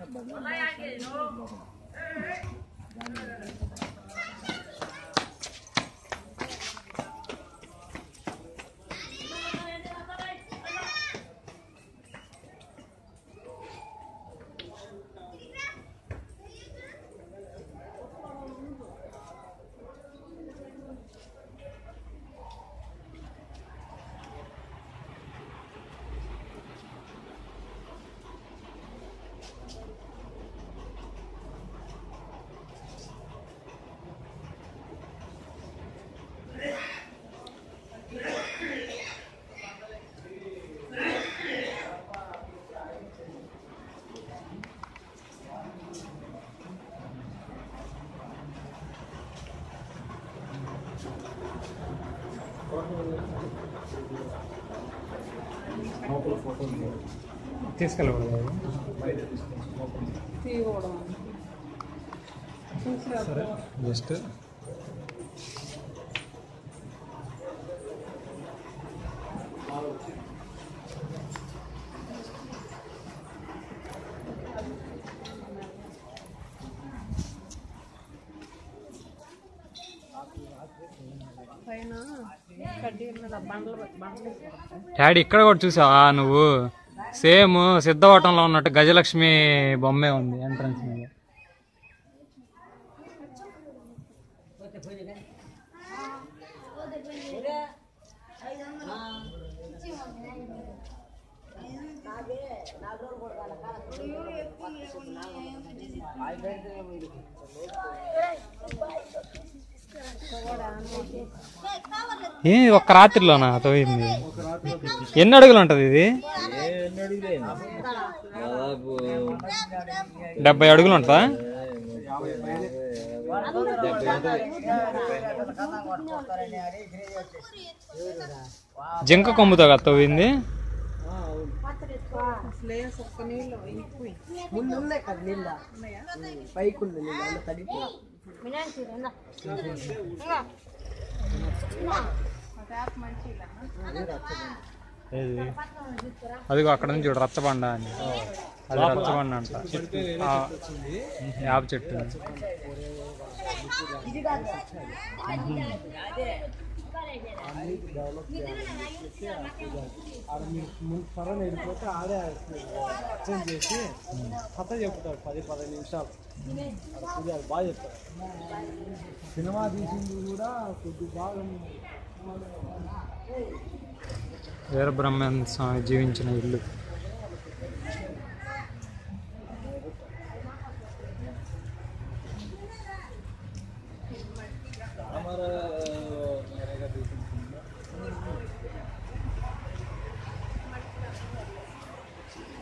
తీసుకెళ్ళకూడదు తీయకూడదు చూసి సరే జస్ట్ పైన కడ్డీల మీద బండలు బండలు వేసుకోవాలి. డాడీ ఇక్కడ కూడా చూసావా నువ్వు సేమ్ సిద్ధవటంలో ఉన్నట్టు గజలక్ష్మి బొమ్మే ఉంది ఎంట్రన్స్ మీద ఏ ఒక్క రాత్రిలోనా తోయింది ఎన్ని అడుగులు ఉంటుంది ఇది దాదాపు డెబ్బై అడుగులు ఉంటుందా జింక కొమ్ముతో కదా తవ్వింది అసలే ఒక్క నీళ్ళు ఇంకిపోయి ముందు ఉన్నాయి కదా నీళ్ళ పైకి ఉంది నీళ్ళు అందులో తడిపోయి ఏది అదిగో అక్కడ నుంచి చూడు రచ్చబండ అని అది రచ్చబండ అంట ఆ, యాప చెట్టు ముందు సరైన వెళ్ళిపోతే ఆడే అర్చన చేసి కథ చెప్తాడు పది పదిహేను నిమిషాలు ఆడ పూజ అది బాగా చెప్తాడు సినిమా తీసింది కూడా కొద్ది భాగం వీరబ్రహ్మేంద్ర స్వామి జీవించిన ఇల్లు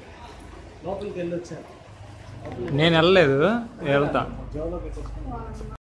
లోపలికి వెళ్ళి వచ్చాను నేను వెళ్ళలేదు వెళ్తా జోలో పెట్టేసుకున్నాను